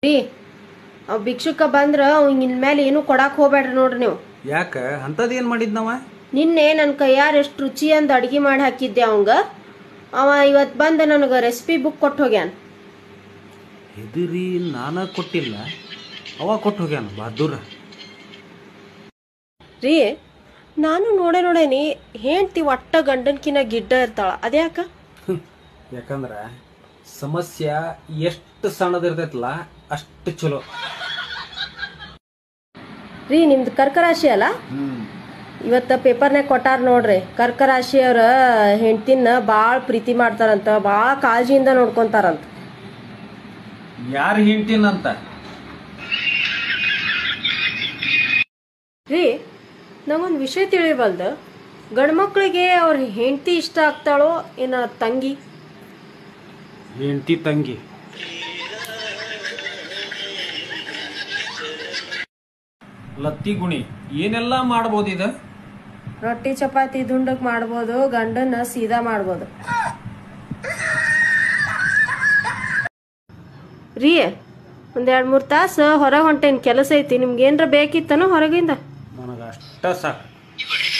ರೀ ಅವ್ ಭಿಕ್ಷುಕ ಬಂದ್ರ ಅವ್ನ್ ಇನ್ಮೇಲೆ ಏನು ಕೊಡಾಕ್ ಹೋಗ್ಬೇಡ್ರಿ ನೋಡ್ರಿ ನೀವು ಯಾಕ ಅಂಥದ್ದು ಏನು ಮಾಡಿದ್ನವ ನಿನ್ನೆ ನನ್ನ ಕೈಯಾರ ಎಷ್ಟು ರುಚಿ ಅಂದ ಅಡ್ಗೆ ಮಾಡಿ ಹಾಕಿದ್ದೆ ಅವಂಗ ಅವ ಇವತ್ತು ಬಂದು ನನಗೆ ರೆಸಿಪಿ ಬುಕ್ ಕೊಟ್ಟು ಹೋಗ್ಯಾನ ಹೆದರಿ ನಾನ ಕೊಟ್ಟಿಲ್ಲ ಅವ ಕೊಟ್ಟು ಹೋಗ್ಯಾನ ಬಹದ್ದೂರ ರೀ ನಾನು ನೋಡೆ ನೋಡೇನಿ ಹೆಂಡ್ತಿ ಒಟ್ಟ ಗಂಡನ್ಕಿನ ಗಿಡ್ಡ ಇರ್ತಾಳ ಅದ್ಯಾಕ ಯಾಕಂದ್ರ ಸಮಸ್ಯೆ ಎಷ್ಟು ಸಣ್ಣದಿರ್ತೈತಲ್ಲ ಅಷ್ಟು ಚಲೋ ರೀ ನಿಮ್ದು ಕರ್ಕರಾಶಿ ಅಲ್ಲ ಇವತ್ತ ಪೇಪರ್ನಾಗ ಕೊಟ್ಟಾರ ನೋಡ್ರಿ ಕರ್ಕರಾಶಿಯವ್ರ ಹೆಂಡ್ತಿನ ಭಾಳ ಪ್ರೀತಿ ಮಾಡ್ತಾರಂತ ಭಾಳ ಕಾಳಜಿಯಿಂದ ನೋಡ್ಕೊಂತಾರಂತ ಯಾರು ಹಿಂಡ್ತೀನಂತ ರೀ ನಂಗೊಂದು ವಿಷಯ ತಿಳಿವಲ್ದು ಗಂಡು ಮಕ್ಳಿಗೆ ಅವ್ರ ಹೆಂಡತಿ ಇಷ್ಟ ಆಗ್ತಾಳೋ ಏನ ತಂಗಿ ಹೆಂಡ್ತಿ ತಂಗಿ ಲತ್ತಿ ಗುಣಿ ಏನೆಲ್ಲ ಮಾಡ್ಬೋದು ಇದು ರೊಟ್ಟಿ ಚಪಾತಿ ದುಂಡಕ್ ಮಾಡ್ಬೋದು ಗಂಡನ್ನ ಸೀದಾ ಮಾಡ್ಬೋದು ರೀ ಒಂದ್ ಎರಡ್ ಮೂರ್ ತಾಸ ಹೊರಗೆ ಹೊಂಟೇನ್ ಕೆಲಸ ಐತಿ ನಿಮ್ಗೆ ಏನ್ರ ಬೇಕಿತ್ತನೋ ಹೊರಗಿಂದ ನನಗೆ ಅಷ್ಟ ಸಾಕು